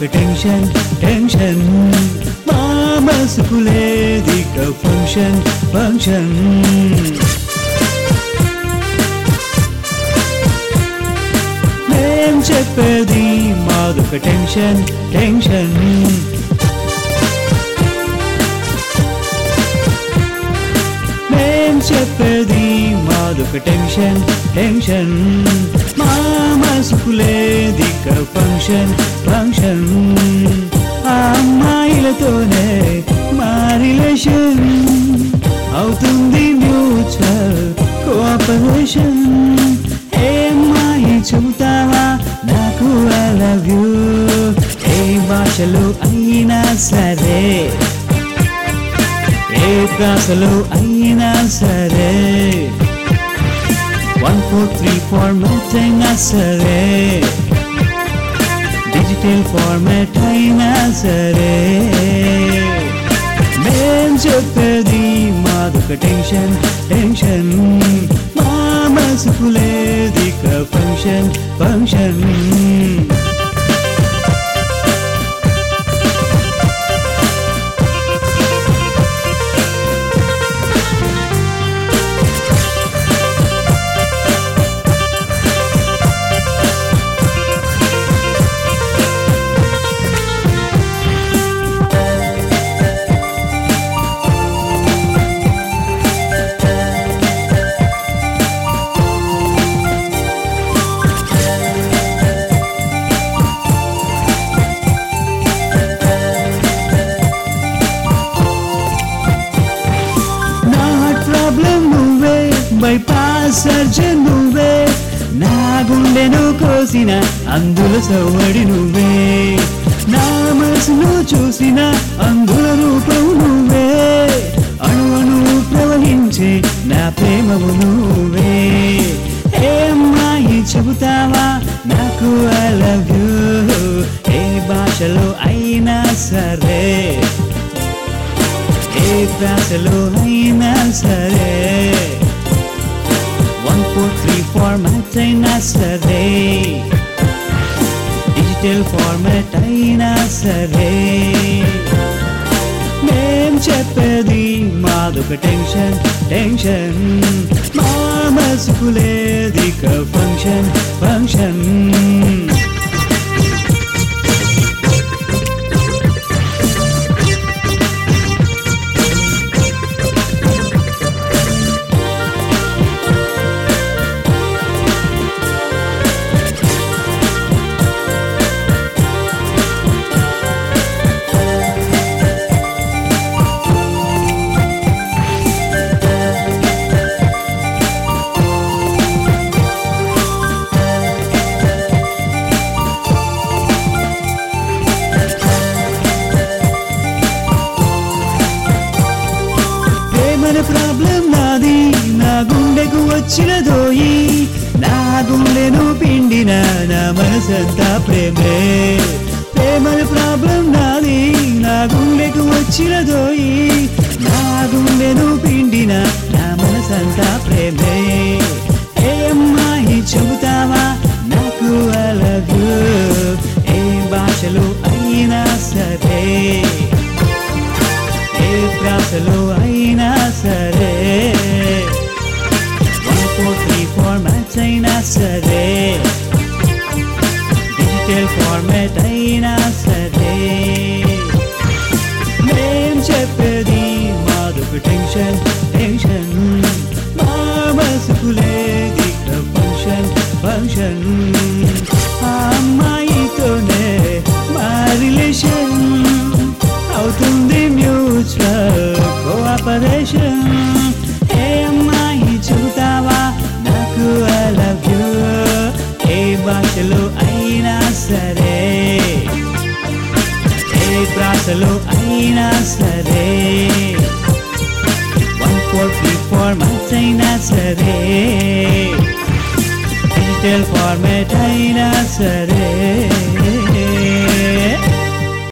మాదొక tension tension మా మనసుకు లేదిక ఫంక్షన్ ఫంక్షన్ మేం చెప్పేది మాదొక టెన్షన్ టెన్షన్ మేం చెప్పేది మాదొక టెన్షన్ టెన్షన్ మా మనసుకు లేదిక ఫంక్షన్ ఫంక్షన్ ఆ అమ్మాయిలతోనే మా రిలేషన్ అవుతుంది మ్యూచువల్ కోఆపరేషన్ ఏ అమ్మాయి చెబుతావా నాకు ఐ లవ్ యూ ఏ భాషలో అయినా సరే ఏ క్లాసులో అయినా సరే వన్ ఫోర్ త్రీ ఫార్మాట్ అయినా సరే డిజిటల్ ఫార్మాట్ అయినా సరే మేం చెప్పేది మాదొక టెన్షన్ టెన్షన్ మా మనసుకు లేదిక ఫంక్షన్ ఫంక్షన్ నా హార్ట్ ప్రాబ్లం నువ్వే బైపాస్ సర్జన్ నువ్వే నా గుండెను కోసిన అందుల సవ్వడి నువ్వే నా మనసును చూసిన అందుల రూపం నువ్వే అణువను ప్రవహించే నా ప్రేమవు నువ్వే ఏ అమ్మాయి చెబుతావా నాకు ఐ లవ్ యూ ఏ భాషలో అయినా సరే ఏ క్లాసులో అయినా సరే వన్ ఫోర్ త్రీ ఫార్మాట్ అయినా సరే డిజిటల్ ఫార్మాట్ అయినా సరే మేం చెప్పేది మాదొక టెన్షన్ టెన్షన్ మా మనసుకు లేదిక ఫంక్షన్ ఫంక్షన్ ప్రేమన ప్రాబ్లం నాది నా గుండెకు వచ్చిన దోయి నా గుండెను పిండిన నా మనసంతా ప్రేమే ప్రేమన ప్రాబ్లం నాది నా గుండెకు వచ్చిన దోయి నా గుండెను పిండిన నా మనసంతా ప్రేమే ఏ అమ్మాయి చెబుతావా నాకు I love you ఏ భాషలో అయినా సరే ఏ ప్రాసలో అయినా సరే వన్ ఫోర్ త్రీ ఫార్మాట్స్ అయినా సరే డిజిటల్ ఫార్మాట్ అయినా సరే మేం చెప్పేది మాదొక టెన్షన్ టెన్షన్ మా మనసుకు లేది ఫంక్షన్ ఫంక్షన్ ఆ అమ్మాయితోనే మా రిలేషన్ అవుతుంది మ్యూచువల్ కోఆపరేషన్ ఏ అమ్మాయి చెబుతావా నాకు ఐ లవ్ యూ ఏ భాషలో అయినా సరే ఏ ప్రాసలో అయినా సరే వన్ ఫోర్ త్రీ ఫార్మాట్స్ అయినా సరే డిజిటల్ ఫార్మాట్ అయినా సరే